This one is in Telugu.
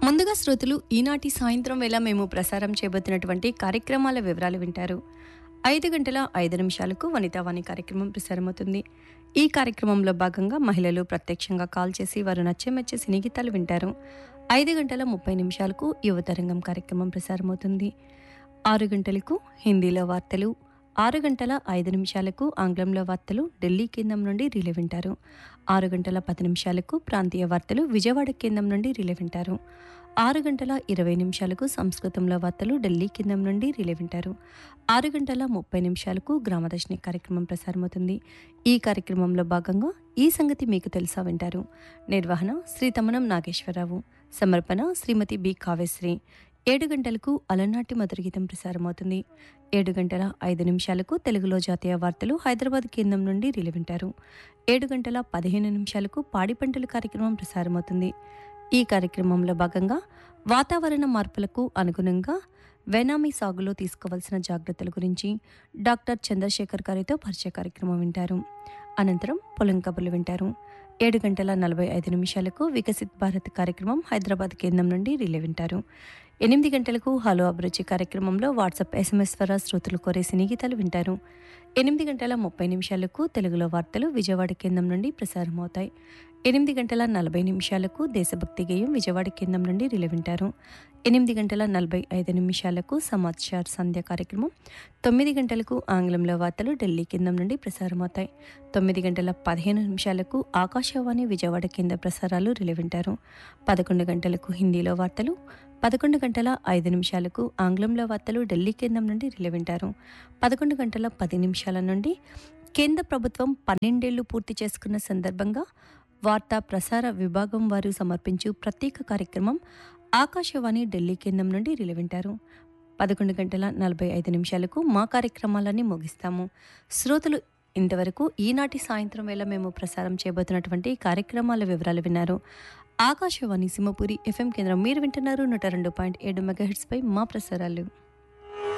ముందుగా శ్రోతలు ఈనాటి సాయంత్రం వేళ మేము ప్రసారం చేయబోతున్నటువంటి కార్యక్రమాల వివరాలు వింటారు ఐదు గంటల ఐదు నిమిషాలకు వనితావాణి కార్యక్రమం ప్రసారమవుతుంది ఈ కార్యక్రమంలో భాగంగా మహిళలు ప్రత్యక్షంగా కాల్ చేసి వారు నచ్చెమెచ్చే సినీ గీతాలు వింటారు ఐదు గంటల ముప్పై నిమిషాలకు యువతరంగం కార్యక్రమం ప్రసారమవుతుంది ఆరు గంటలకు హిందీలో వార్తలు ఆరు గంటల ఐదు నిమిషాలకు ఆంగ్లంలో వార్తలు ఢిల్లీ కేంద్రం నుండి రిలే వింటారు ఆరు గంటల పది నిమిషాలకు ప్రాంతీయ వార్తలు విజయవాడ కేంద్రం నుండి రిలే వింటారు ఆరు గంటల ఇరవై నిమిషాలకు సంస్కృతంలో వార్తలు ఢిల్లీ కేంద్రం నుండి రిలే వింటారు ఆరు గంటల ముప్పై నిమిషాలకు గ్రామదర్శిని కార్యక్రమం ప్రసారమవుతుంది ఈ కార్యక్రమంలో భాగంగా ఈ సంగతి మీకు తెలుసా వింటారు నిర్వహణ శ్రీ తమనం నాగేశ్వరరావు సమర్పణ శ్రీమతి బి కావ్యశ్రీ ఏడు గంటలకు అలనాటి మధుర గీతం ప్రసారమవుతుంది ఏడు గంటల ఐదు నిమిషాలకు తెలుగులో జాతీయ వార్తలు హైదరాబాద్ కేంద్రం నుండి రిలే వింటారు ఏడు గంటల పదిహేను నిమిషాలకు పాడి పంటల కార్యక్రమం ప్రసారమవుతుంది ఈ కార్యక్రమంలో భాగంగా వాతావరణ మార్పులకు అనుగుణంగా వెనామీ సాగులో తీసుకోవాల్సిన జాగ్రత్తల గురించి డాక్టర్ చంద్రశేఖర్ గారితో పరిచయ కార్యక్రమం వింటారు అనంతరం పొలం కబుర్లు వింటారు ఏడు గంటల నలభై ఐదు నిమిషాలకు వికసిత్ భారత్ కార్యక్రమం హైదరాబాద్ కేంద్రం నుండి రిలే వింటారు ఎనిమిది గంటలకు హలో అభిరుచి కార్యక్రమంలో వాట్సాప్ ఎస్ఎంఎస్ ద్వారా శ్రోతలు కోరే సినీ గీతాలు వింటారు ఎనిమిది గంటల ముప్పై నిమిషాలకు తెలుగులో వార్తలు విజయవాడ కేంద్రం నుండి ప్రసారమవుతాయి ఎనిమిది గంటల నలభై నిమిషాలకు దేశభక్తి గేయం విజయవాడ కేంద్రం నుండి రిలే వింటారు ఎనిమిది గంటల నలభై ఐదు నిమిషాలకు సమాచార్ సంధ్య కార్యక్రమం తొమ్మిది గంటలకు ఆంగ్లంలో వార్తలు ఢిల్లీ కేంద్రం నుండి ప్రసారమవుతాయి తొమ్మిది గంటల పదిహేను నిమిషాలకు ఆకాశవాణి విజయవాడ కేంద్ర ప్రసారాలు రిలే వింటారు పదకొండు గంటలకు హిందీలో వార్తలు పదకొండు గంటల ఐదు నిమిషాలకు ఆంగ్లంలో వార్తలు ఢిల్లీ కేంద్రం నుండి రిలే వింటారు పదకొండు గంటల పది నిమిషాల నుండి కేంద్ర ప్రభుత్వం పన్నెండేళ్లు పూర్తి చేసుకున్న సందర్భంగా వార్తా ప్రసార విభాగం వారు సమర్పించు ప్రత్యేక కార్యక్రమం ఆకాశవాణి ఢిల్లీ కేంద్రం నుండి రిలే వింటారు పదకొండు గంటల నలభై ఐదు నిమిషాలకు మా కార్యక్రమాలన్నీ ముగిస్తాము శ్రోతలు ఇంతవరకు ఈనాటి సాయంత్రం వేళ మేము ప్రసారం చేయబోతున్నటువంటి కార్యక్రమాల వివరాలు విన్నారు ఆకాశవాణి సింహపురి ఎఫ్ఎం కేంద్రం మీరు వింటున్నారు నూట రెండు పాయింట్ ఏడు మెగాహెట్స్పై మా ప్రసారాలు